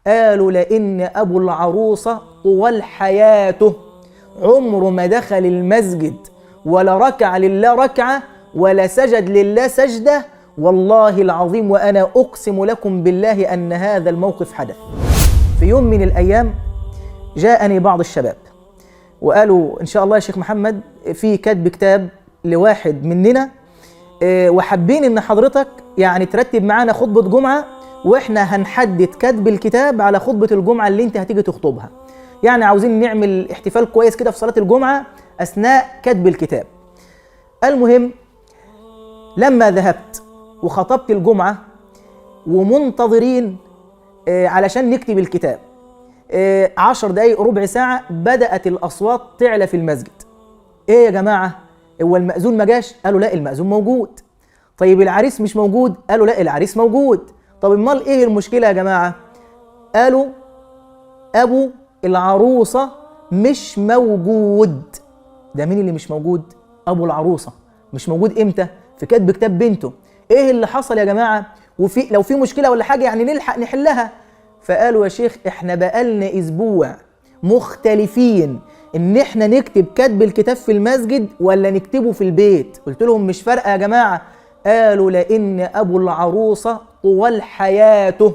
قالوا لأن أبو العروسة طوال حياته عمره ما دخل المسجد ولا ركع لله ركعة ولا سجد لله سجدة والله العظيم وأنا أقسم لكم بالله أن هذا الموقف حدث في يوم من الأيام جاءني بعض الشباب وقالوا إن شاء الله يا شيخ محمد في كتب كتاب لواحد مننا آه، وحابين إن حضرتك يعني ترتب معانا خطبة جمعة وإحنا هنحدد كتب الكتاب على خطبة الجمعة اللي أنت هتيجي تخطبها يعني عاوزين نعمل احتفال كويس كده في صلاة الجمعة أثناء كتب الكتاب المهم لما ذهبت وخطبت الجمعة ومنتظرين آه، علشان نكتب الكتاب آه، عشر دقايق ربع ساعة بدأت الأصوات تعلى في المسجد إيه يا جماعة هو المأذون ما جاش قالوا لا المأذون موجود طيب العريس مش موجود قالوا لا العريس موجود طب امال ايه المشكلة يا جماعة قالوا أبو العروسة مش موجود ده مين اللي مش موجود أبو العروسة مش موجود إمتى في كتب كتاب بنته إيه اللي حصل يا جماعة وفي لو في مشكلة ولا حاجة يعني نلحق نحلها فقالوا يا شيخ إحنا بقالنا أسبوع مختلفين إن إحنا نكتب كتب الكتاب في المسجد ولا نكتبه في البيت قلت لهم مش فارقة يا جماعة قالوا لأن أبو العروسة طوال حياته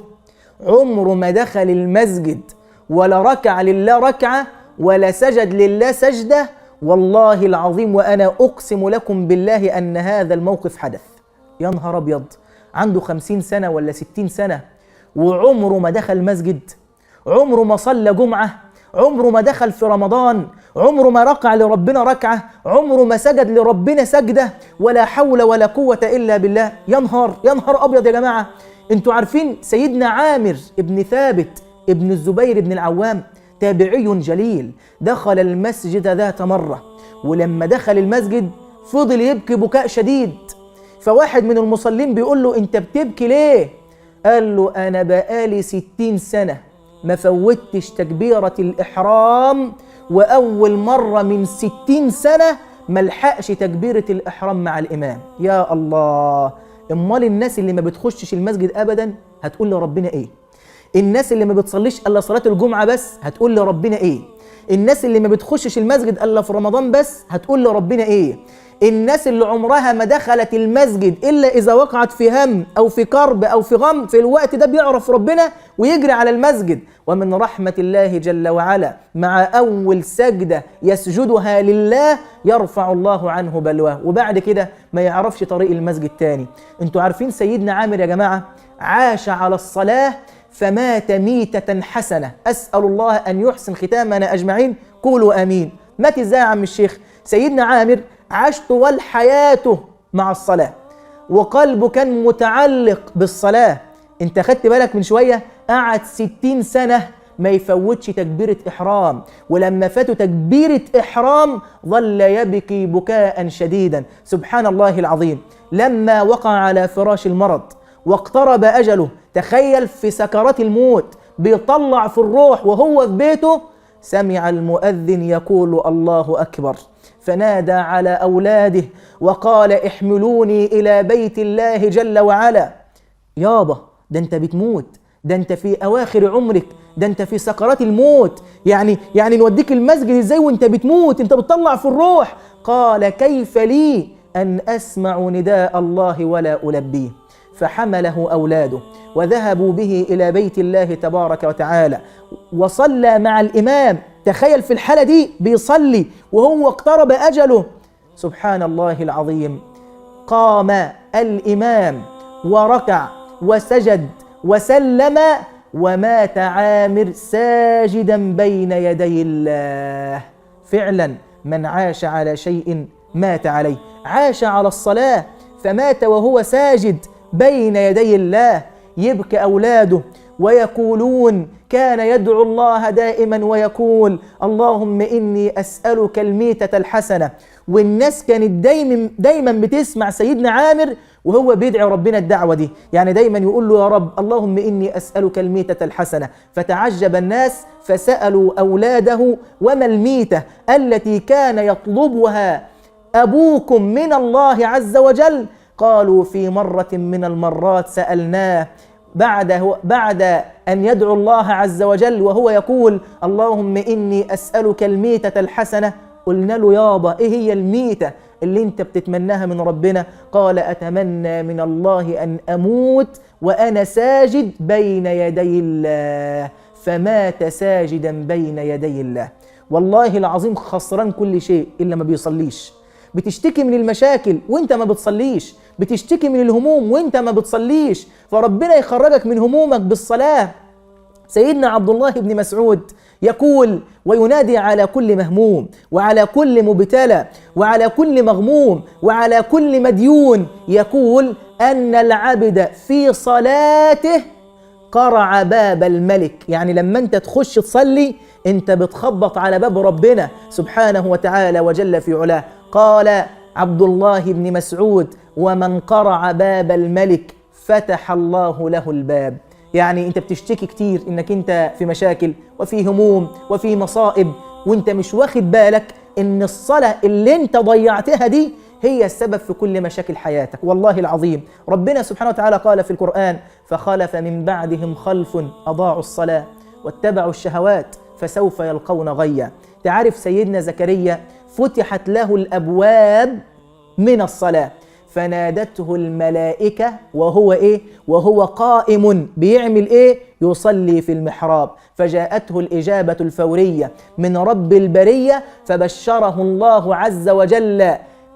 عمره ما دخل المسجد ولا ركع لله ركعة ولا سجد لله سجدة والله العظيم وأنا أقسم لكم بالله أن هذا الموقف حدث يا نهار أبيض عنده خمسين سنة ولا ستين سنة وعمره ما دخل مسجد عمره ما صلى جمعة عمره ما دخل في رمضان عمره ما ركع لربنا ركعة عمره ما سجد لربنا سجدة ولا حول ولا قوة إلا بالله يا نهار يا نهار أبيض يا جماعة انتوا عارفين سيدنا عامر ابن ثابت ابن الزبير بن العوام تابعي جليل دخل المسجد ذات مرة ولما دخل المسجد فضل يبكي بكاء شديد فواحد من المصلين بيقول له انت بتبكي ليه قال له انا بقالي ستين سنة ما فوتش تكبيرة الإحرام وأول مرة من ستين سنة ملحقش تكبيرة الإحرام مع الإمام يا الله امال الناس اللي ما بتخشش المسجد ابدا هتقول لربنا ايه الناس اللي ما بتصليش الا صلاه الجمعه بس هتقول لربنا ايه الناس اللي ما بتخشش المسجد الا في رمضان بس هتقول لربنا ايه الناس اللي عمرها ما دخلت المسجد الا اذا وقعت في هم او في كرب او في غم في الوقت ده بيعرف ربنا ويجري على المسجد ومن رحمه الله جل وعلا مع اول سجده يسجدها لله يرفع الله عنه بلواه وبعد كده ما يعرفش طريق المسجد تاني انتوا عارفين سيدنا عامر يا جماعه عاش على الصلاه فمات ميتة حسنة أسأل الله أن يحسن ختامنا أجمعين قولوا آمين مات إزاي يا عم الشيخ سيدنا عامر عاش طوال حياته مع الصلاة وقلبه كان متعلق بالصلاة انت خدت بالك من شوية قعد ستين سنة ما يفوتش تكبيرة إحرام ولما فاتوا تكبيرة إحرام ظل يبكي بكاء شديدا سبحان الله العظيم لما وقع على فراش المرض واقترب أجله تخيل في سكرات الموت بيطلع في الروح وهو في بيته سمع المؤذن يقول الله أكبر فنادى على أولاده وقال احملوني إلى بيت الله جل وعلا يابا ده أنت بتموت ده أنت في أواخر عمرك ده أنت في سكرات الموت يعني يعني نوديك المسجد إزاي وأنت بتموت أنت بتطلع في الروح قال كيف لي أن أسمع نداء الله ولا ألبيه فحمله اولاده وذهبوا به الى بيت الله تبارك وتعالى وصلى مع الامام تخيل في الحاله دي بيصلي وهو اقترب اجله سبحان الله العظيم قام الامام وركع وسجد وسلم ومات عامر ساجدا بين يدي الله فعلا من عاش على شيء مات عليه عاش على الصلاه فمات وهو ساجد بين يدي الله يبكي اولاده ويقولون كان يدعو الله دائما ويقول اللهم اني اسالك الميته الحسنه والناس كانت دايما دايما بتسمع سيدنا عامر وهو بيدعي ربنا الدعوه دي يعني دايما يقول له يا رب اللهم اني اسالك الميته الحسنه فتعجب الناس فسالوا اولاده وما الميته التي كان يطلبها ابوكم من الله عز وجل قالوا في مرة من المرات سألناه بعد بعد أن يدعو الله عز وجل وهو يقول اللهم إني أسألك الميتة الحسنة قلنا له يابا إيه هي الميتة اللي أنت بتتمناها من ربنا قال أتمنى من الله أن أموت وأنا ساجد بين يدي الله فمات ساجدا بين يدي الله والله العظيم خسران كل شيء إلا ما بيصليش بتشتكي من المشاكل وانت ما بتصليش بتشتكي من الهموم وانت ما بتصليش فربنا يخرجك من همومك بالصلاة سيدنا عبد الله بن مسعود يقول وينادي على كل مهموم وعلى كل مبتلى وعلى كل مغموم وعلى كل مديون يقول أن العبد في صلاته قرع باب الملك يعني لما انت تخش تصلي انت بتخبط على باب ربنا سبحانه وتعالى وجل في علاه قال عبد الله بن مسعود ومن قرع باب الملك فتح الله له الباب يعني انت بتشتكي كتير انك انت في مشاكل وفي هموم وفي مصائب وانت مش واخد بالك ان الصلاة اللي انت ضيعتها دي هي السبب في كل مشاكل حياتك والله العظيم ربنا سبحانه وتعالى قال في القرآن فخلف من بعدهم خلف أضاعوا الصلاة واتبعوا الشهوات فسوف يلقون غيا تعرف سيدنا زكريا فتحت له الأبواب من الصلاة فنادته الملائكة وهو إيه؟ وهو قائم بيعمل إيه؟ يصلي في المحراب فجاءته الإجابة الفورية من رب البرية فبشره الله عز وجل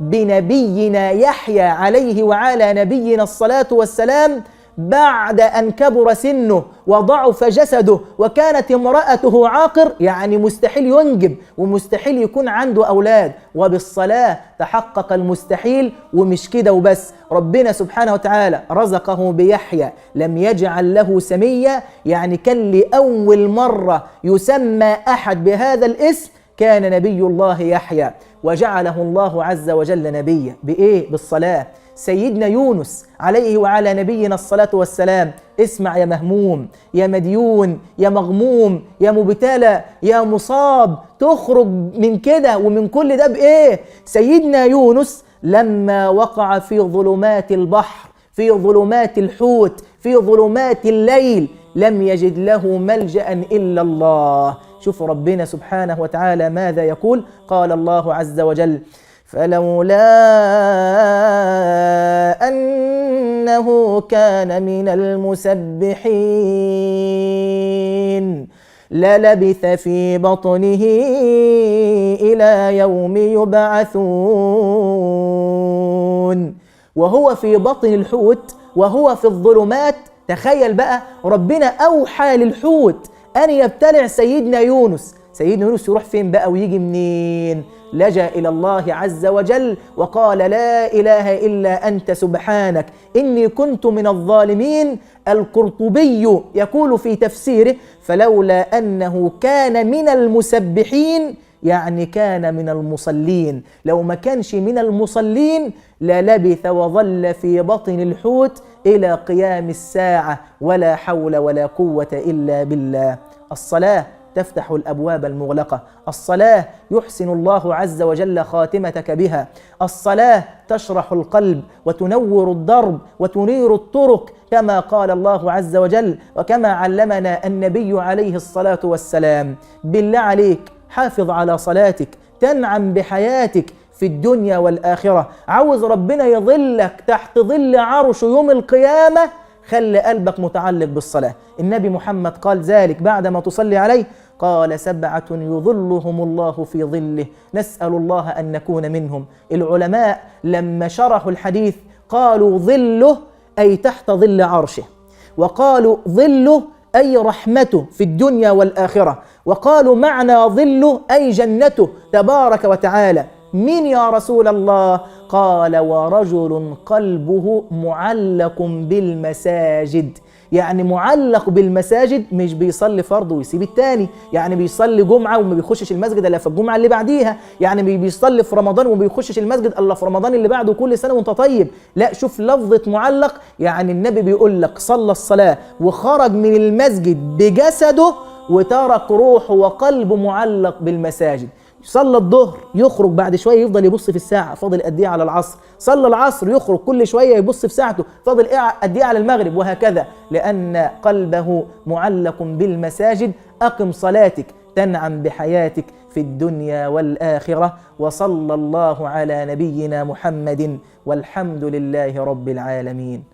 بنبينا يحيى عليه وعلى نبينا الصلاة والسلام بعد أن كبر سنه وضعف جسده وكانت امرأته عاقر يعني مستحيل ينجب ومستحيل يكون عنده أولاد وبالصلاة تحقق المستحيل ومش كده وبس ربنا سبحانه وتعالى رزقه بيحيى لم يجعل له سمية يعني كان لأول مرة يسمى أحد بهذا الاسم كان نبي الله يحيى وجعله الله عز وجل نبيا بإيه؟ بالصلاة سيدنا يونس عليه وعلى نبينا الصلاة والسلام اسمع يا مهموم يا مديون يا مغموم يا مبتلى يا مصاب تخرج من كده ومن كل ده بإيه سيدنا يونس لما وقع في ظلمات البحر في ظلمات الحوت في ظلمات الليل لم يجد له ملجأ إلا الله شوف ربنا سبحانه وتعالى ماذا يقول قال الله عز وجل فلولا أنه كان من المسبحين للبث في بطنه إلى يوم يبعثون وهو في بطن الحوت وهو في الظلمات تخيل بقى ربنا أوحى للحوت أن يبتلع سيدنا يونس سيدنا يونس يروح فين بقى ويجي منين لجأ إلى الله عز وجل وقال لا إله إلا أنت سبحانك إني كنت من الظالمين القرطبي يقول في تفسيره فلولا أنه كان من المسبحين يعني كان من المصلين لو ما كانش من المصلين للبث وظل في بطن الحوت إلى قيام الساعة ولا حول ولا قوة إلا بالله الصلاة تفتح الابواب المغلقه الصلاه يحسن الله عز وجل خاتمتك بها الصلاه تشرح القلب وتنور الدرب وتنير الطرق كما قال الله عز وجل وكما علمنا النبي عليه الصلاه والسلام بالله عليك حافظ على صلاتك تنعم بحياتك في الدنيا والاخره عاوز ربنا يظلك تحت ظل عرشه يوم القيامه خلي قلبك متعلق بالصلاة النبي محمد قال ذلك بعدما تصلي عليه قال سبعة يظلهم الله في ظله نسأل الله أن نكون منهم العلماء لما شرحوا الحديث قالوا ظله أي تحت ظل عرشه وقالوا ظله أي رحمته في الدنيا والآخرة وقالوا معنى ظله أي جنته تبارك وتعالى مين يا رسول الله قال ورجل قلبه معلق بالمساجد يعني معلق بالمساجد مش بيصلي فرض ويسيب التاني يعني بيصلي جمعة وما بيخشش المسجد إلا في الجمعة اللي بعديها يعني بي- بيصلي في رمضان وما بيخشش المسجد إلا في رمضان اللي بعده كل سنة وانت طيب لا شوف لفظة معلق يعني النبي بيقول لك صلى الصلاة وخرج من المسجد بجسده وترك روحه وقلبه معلق بالمساجد صلى الظهر يخرج بعد شويه يفضل يبص في الساعه فاضل قد ايه على العصر صلى العصر يخرج كل شويه يبص في ساعته فاضل إيه قد ايه على المغرب وهكذا لان قلبه معلق بالمساجد اقم صلاتك تنعم بحياتك في الدنيا والاخره وصلى الله على نبينا محمد والحمد لله رب العالمين